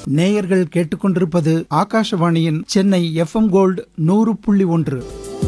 நேயர்கள் கேட்டுக்கொண்டிருப்பது ஆகாஷவாணியின் சென்னை எஃப்எம் கோல்டு நூறு புள்ளி ஒன்று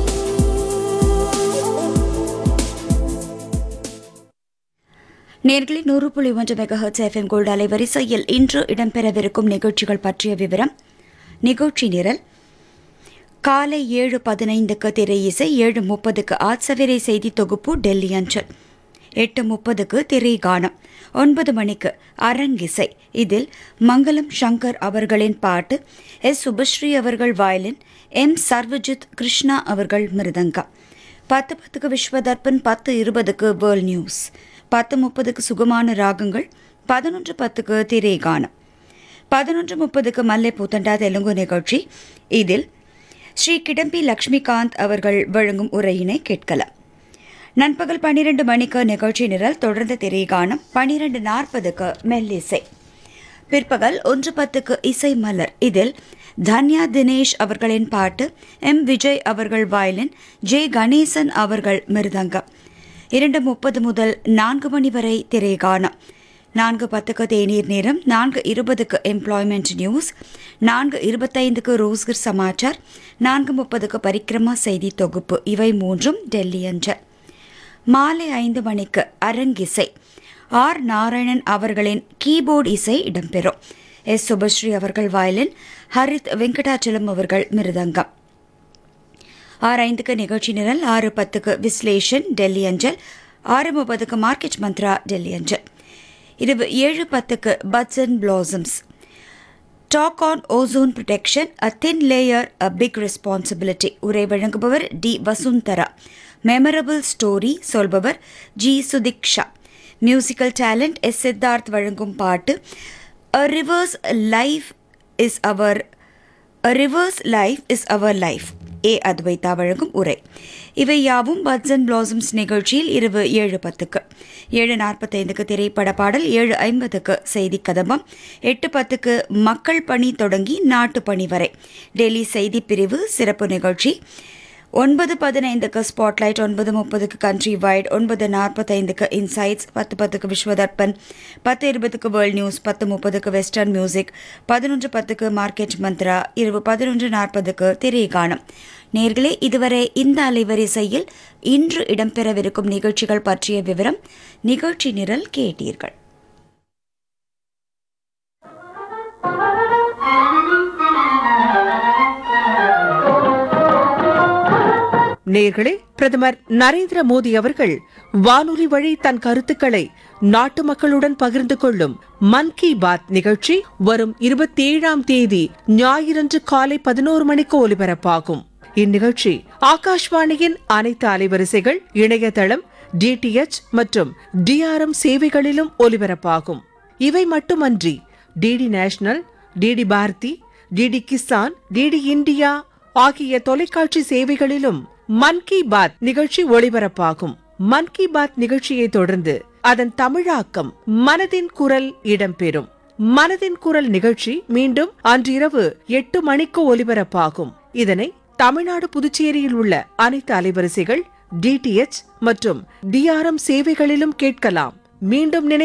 நேர்களை நூறு புள்ளி ஒன்று மெகாஹர்ட்ஸ் எஃப்எம் கோல்டு அலைவரிசையில் இன்று இடம்பெறவிருக்கும் நிகழ்ச்சிகள் பற்றிய விவரம் நிகழ்ச்சி நிரல் காலை ஏழு பதினைந்துக்கு திரை இசை ஏழு முப்பதுக்கு ஆட்சவிரை செய்தி தொகுப்பு டெல்லி அஞ்சல் எட்டு முப்பதுக்கு திரை கானம் ஒன்பது மணிக்கு அரங்கிசை இதில் மங்களம் சங்கர் அவர்களின் பாட்டு எஸ் சுபஸ்ரீ அவர்கள் வயலின் எம் சர்வஜித் கிருஷ்ணா அவர்கள் மிருதங்கம் பத்து பத்துக்கு விஸ்வதர்பன் பத்து இருபதுக்கு வேர்ல்ட் நியூஸ் பத்து முப்பதுக்கு சுகமான ராகங்கள் பதினொன்று பத்துக்கு திரை கானம் பதினொன்று முப்பதுக்கு மல்லை பூத்தண்டா தெலுங்கு நிகழ்ச்சி இதில் ஸ்ரீ கிடம்பி லக்ஷ்மிகாந்த் அவர்கள் வழங்கும் உரையினை கேட்கலாம் நண்பகல் பன்னிரண்டு மணிக்கு நிகழ்ச்சி நிரல் தொடர்ந்து திரை காணும் பன்னிரண்டு நாற்பதுக்கு மெல்லிசை பிற்பகல் ஒன்று பத்துக்கு இசை மலர் இதில் தன்யா தினேஷ் அவர்களின் பாட்டு எம் விஜய் அவர்கள் வயலின் ஜே கணேசன் அவர்கள் மிருதங்கம் இரண்டு முப்பது முதல் நான்கு மணி வரை திரை காணும் நான்கு பத்துக்கு தேநீர் நேரம் நான்கு இருபதுக்கு எம்ப்ளாய்மெண்ட் நியூஸ் நான்கு இருபத்தைந்துக்கு ரோஸ்கர் சமாச்சார் நான்கு முப்பதுக்கு பரிக்கிரமா செய்தி தொகுப்பு இவை மூன்றும் டெல்லி அஞ்சல் மாலை ஐந்து மணிக்கு அரங்கிசை ஆர் நாராயணன் அவர்களின் கீபோர்டு இசை இடம்பெறும் எஸ் சுபஸ்ரீ அவர்கள் வயலின் ஹரித் வெங்கடாச்சலம் அவர்கள் மிருதங்கம் ஆறு ஐந்துக்கு நிகழ்ச்சி நிரல் ஆறு பத்துக்கு விஸ்லேஷன் டெல்லி அஞ்சல் ஆறு முப்பதுக்கு மார்க்கெட் மந்த்ரா டெல்லி அஞ்சல் இரவு ஏழு பத்துக்கு buds and blossoms talk on ozone protection a thin layer a big responsibility உரை வழங்குபவர் டி வசுந்தரா மெமரபிள் ஸ்டோரி சொல்பவர் G Sudhiksha musical talent S Siddharth வழங்கும் பாட்டு a river's life is our a river's life is our life A Advaita வழங்கும் உரை இவை யாவும் puts and blossoms நிகழ்ச்சியில் இரவு ஏழு பத்துக்கு ஏழு நாற்பத்தைந்துக்கு திரைப்பட பாடல் ஏழு ஐம்பதுக்கு செய்தி கதம்பம் எட்டு பத்துக்கு மக்கள் பணி தொடங்கி நாட்டு பணி வரை டெல்லி செய்தி பிரிவு சிறப்பு நிகழ்ச்சி ஒன்பது பதினைந்துக்கு ஸ்பாட்லைட் ஒன்பது முப்பதுக்கு கண்ட்ரி வைட் ஒன்பது நாற்பத்தைந்துக்கு இன்சைட்ஸ் பத்து பத்துக்கு விஸ்வதர்பன் பத்து இருபதுக்கு வேர்ல்ட் நியூஸ் பத்து முப்பதுக்கு வெஸ்டர்ன் மியூசிக் பதினொன்று பத்துக்கு மார்க்கெட் மந்த்ரா இரவு பதினொன்று நாற்பதுக்கு திரை காணும் நேர்களே இதுவரை இந்த அலைவரிசையில் இன்று இடம்பெறவிருக்கும் நிகழ்ச்சிகள் பற்றிய விவரம் நிகழ்ச்சி நிரல் கேட்டீர்கள் நேர்களே பிரதமர் நரேந்திர மோடி அவர்கள் வானொலி வழி தன் கருத்துக்களை நாட்டு மக்களுடன் பகிர்ந்து கொள்ளும் மன் கி பாத் நிகழ்ச்சி வரும் இருபத்தி ஏழாம் தேதி ஞாயிறன்று காலை பதினோரு மணிக்கு ஒலிபரப்பாகும் இந்நிகழ்ச்சி ஆகாஷ்வாணியின் அனைத்து அலைவரிசைகள் இணையதளம் டிடிஎச் மற்றும் டிஆர்எம் சேவைகளிலும் ஒலிபரப்பாகும் இவை மட்டுமன்றி DD national DD Bharati DD Kisan DD India ஆகிய தொலைக்காட்சி சேவைகளிலும் மன் கி பாத் நிகழ்ச்சி ஒளிபரப்பாகும் மன் கி பாத் நிகழ்ச்சியை தொடர்ந்து அதன் தமிழாக்கம் மனதின் குரல் இடம்பெறும் மனதின் குரல் நிகழ்ச்சி மீண்டும் அன்றிரவு எட்டு மணிக்கு ஒலிபரப்பாகும் இதனை தமிழ்நாடு புதுச்சேரியில் உள்ள அனைத்து அலைவரிசைகள் டிடிஎச் மற்றும் டிஆர்எம் சேவைகளிலும் கேட்கலாம் மீண்டும் நினை